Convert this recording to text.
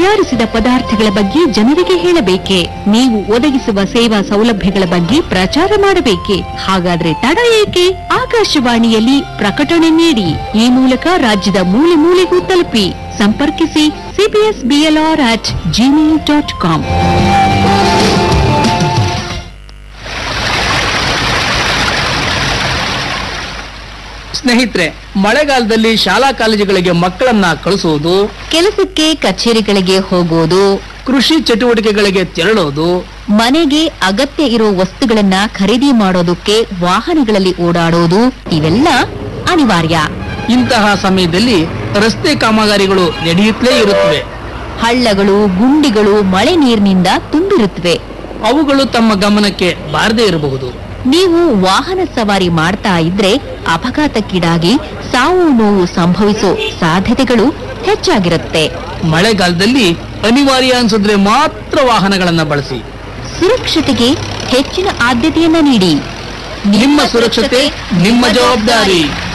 ತಯಾರಿಸಿದ ಪದಾರ್ಥಗಳ ಬಗ್ಗೆ ಜನರಿಗೆ ಹೇಳಬೇಕೆ ನೀವು ಒದಗಿಸುವ ಸೇವಾ ಸೌಲಭ್ಯಗಳ ಬಗ್ಗೆ ಪ್ರಚಾರ ಮಾಡಬೇಕೆ ಹಾಗಾದ್ರೆ ತಡ ಏಕೆ ಆಕಾಶವಾಣಿಯಲ್ಲಿ ಪ್ರಕಟಣೆ ನೀಡಿ ಈ ಮೂಲಕ ರಾಜ್ಯದ ಮೂಲೆ ಮೂಲೆಗೂ ತಲುಪಿ ಸಂಪರ್ಕಿಸಿ CBS BLR at Gmail dot com ಸ್ನೇಹಿತರೆ ಮಳೆಗಾಲದಲ್ಲಿ ಶಾಲಾ ಕಾಲೇಜುಗಳಿಗೆ ಮಕ್ಕಳನ್ನ ಕಳಿಸುವುದು ಕೆಲಸಕ್ಕೆ ಕಚೇರಿಗಳಿಗೆ ಹೋಗೋದು ಕೃಷಿ ಚಟುವಟಿಕೆಗಳಿಗೆ ತೆರಳೋದು ಮನೆಗೆ ಅಗತ್ಯ ಇರೋ ವಸ್ತುಗಳನ್ನ ಖರೀದಿ ಮಾಡೋದಕ್ಕೆ ವಾಹನಗಳಲ್ಲಿ ಓಡಾಡೋದು ಇವೆಲ್ಲ ಅನಿವಾರ್ಯ ಇಂತಹ ಸಮಯದಲ್ಲಿ ರಸ್ತೆ ಕಾಮಗಾರಿಗಳು ನಡೆಯುತ್ತಲೇ ಇರುತ್ತವೆ ಹಳ್ಳಗಳು ಗುಂಡಿಗಳು ಮಳೆ ನೀರಿನಿಂದ ತುಂಬಿರುತ್ತವೆ ಅವುಗಳು ತಮ್ಮ ಗಮನಕ್ಕೆ ಬಾರದೇ ಇರಬಹುದು ನೀವು ವಾಹನ ಸವಾರಿ ಮಾಡ್ತಾ ಇದ್ರೆ ಅಪಘಾತಕ್ಕೀಡಾಗಿ ಸಾವು ನೋವು ಸಂಭವಿಸೋ ಸಾಧ್ಯತೆಗಳು ಹೆಚ್ಚಾಗಿರುತ್ತೆ ಮಳೆಗಾಲದಲ್ಲಿ ಅನಿವಾರ್ಯ ಅನ್ಸಿದ್ರೆ ಮಾತ್ರ ವಾಹನಗಳನ್ನ ಬಳಸಿ ಸುರಕ್ಷತೆಗೆ ಹೆಚ್ಚಿನ ಆದ್ಯತೆಯನ್ನ ನೀಡಿ ನಿಮ್ಮ ಸುರಕ್ಷತೆ ನಿಮ್ಮ ಜವಾಬ್ದಾರಿ